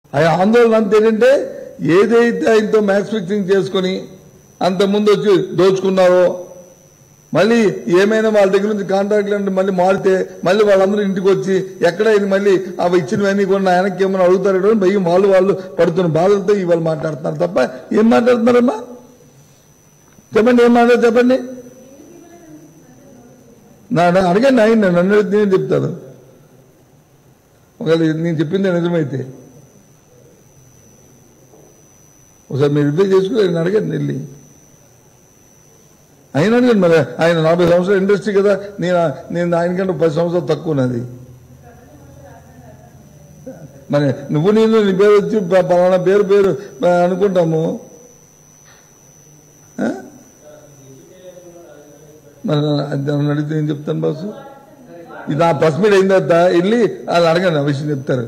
ఆయన ఆందోళన అంత ఏంటంటే ఏదైతే ఆయనతో మ్యాక్స్ ఫిక్సింగ్ చేసుకుని అంత ముందు వచ్చి దోచుకున్నారో మళ్ళీ ఏమైనా వాళ్ళ దగ్గర నుంచి కాంట్రాక్ట్లు అంటే మళ్ళీ మారితే మళ్ళీ వాళ్ళందరూ ఇంటికి వచ్చి ఎక్కడైనా మళ్ళీ అవి ఇచ్చినవన్నీ కూడా ఆయనకి ఏమైనా అడుగుతారో అని భయం వాళ్ళు వాళ్ళు పడుతున్న బాధలతో ఇవాళ మాట్లాడుతున్నారు తప్ప ఏం మాట్లాడుతున్నారమ్మా చెప్పండి ఏం మాట్లాడు చెప్పండి నా నా అడగండి ఆయన నన్ను అడిగితే నేను చెప్తాను ఒకవేళ నేను చెప్పింది నిజమైతే ఒకసారి మీరు రిపేర్ చేసుకుని ఆయన అడగండి వెళ్ళి ఆయన అడగండి మరి ఆయన నలభై సంవత్సరాల ఇండస్ట్రీ కదా నేను నేను ఆయనకంటే పది సంవత్సరాలు తక్కువ ఉన్నది మరి నువ్వు నేను నీ పేరు వచ్చి ప- పలానా పేరు పేరు ఆ, అనుకుంటాము ఆ? మరి అది నన్ను అడిగితే ఏం చెప్తాను బాసు ఇది ఆ ప్రెస్ మీట్ అయిన తర్వాత వెళ్ళి వాళ్ళు అడగండి ఆ విషయం చెప్తారు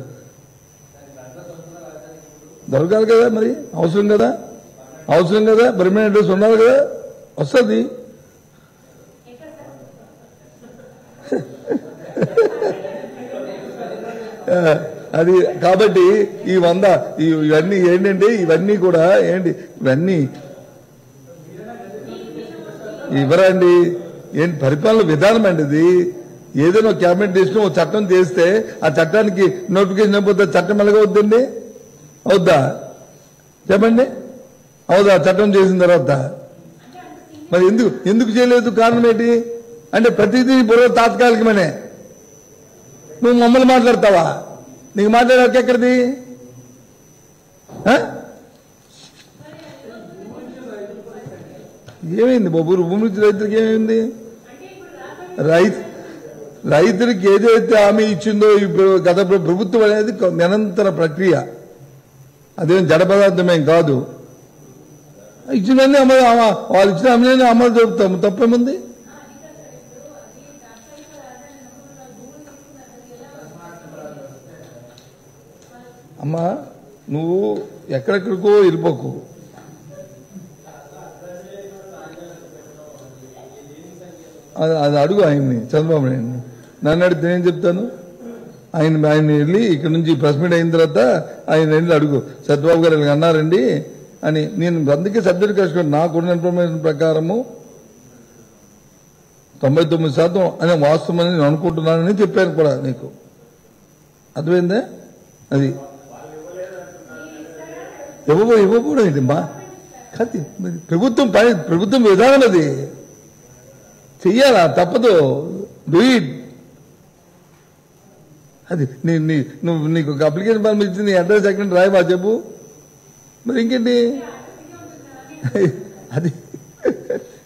దొరకాలి కదా మరి అవసరం కదా అవసరం కదా పర్మనెంట్ అడ్రస్ ఉండాలి కదా వస్తుంది ఆ, అది కాబట్టి ఈ వంద ఈ- ఇవన్నీ ఏంటంటే ఇవన్నీ కూడా ఏంటి ఇవన్నీ ఇవ్వరండి ఏంటి పరిపాలన విధానం అండి ఇది ఏదైనా క్యాబినెట్ చేసిన ఒక చట్టం చేస్తే ఆ చట్టానికి నోటిఫికేషన్ అయిపోతే చట్టం ఎలాగవుద్దండి అవుద్దా చెప్పండి అవుదా చట్టం చేసిన తర్వాత మరి ఎందుకు ఎందుకు చేయలేదు కారణం ఏంటి అంటే ప్రతిదీ బుర్ర తాత్కాలికమనే నువ్వు మమ్మల్ని మాట్లాడతావా నీకు మాట్లాడే ఎక్కడిది ఆ? ఏమైంది బాబు భూమి నుంచి రైతులకు ఏమైంది రైతు రైతులకు ఏదైతే హామీ ఇచ్చిందో ఈ ప్ర- గత ప్ర- ప్రభుత్వం అనేది కొ- నిరంతర ప్రక్రియ అదేం జడ పదార్థమేం కాదు ఇచ్చినన్ని అమలు అమ- వాళ్ళు ఇచ్చిన హామీని అమలు చెబుతాము తప్పేముంది అమ్మా నువ్వు ఎక్కడెక్కడికో వెళ్ళిపోకు అది అది అడుగు ఆయన్ని చంద్రబాబు నాయుడిని నన్ను అడిగితే నేను చెప్తాను ఆయన ఆయన వెళ్ళి ఇక్కడ నుంచి ప్రెస్ మీట్ అయిన తర్వాత ఆయన వెళ్ళి అడుగు సత్యబాబు గారు ఇలా అన్నారండి అని నేను అందుకే సబ్జెక్ట్ కష్టం నాకున్న ఇన్ఫర్మేషన్ ప్రకారము తొంభై తొమ్మిది శాతం అనే వాస్తవం అని నేను అనుకుంటున్నానని చెప్పాను కూడా నీకు అర్థమైందా అది ఇవ్వబో ఇవ్వకూడదు ఏంటమ్మా కాదు మరి ప్రభుత్వం పని ప్రభుత్వం విధానం అది చెయ్యాలా తప్పదు డూ ఇట్ అది నీ నీ నువ్వు నీకు ఒక అప్లికేషన్ ఫార్మ్ ఇచ్చి నీ అడ్రస్ ఎక్కడ రాయబా చెప్పు మరి ఇంకేంటి అది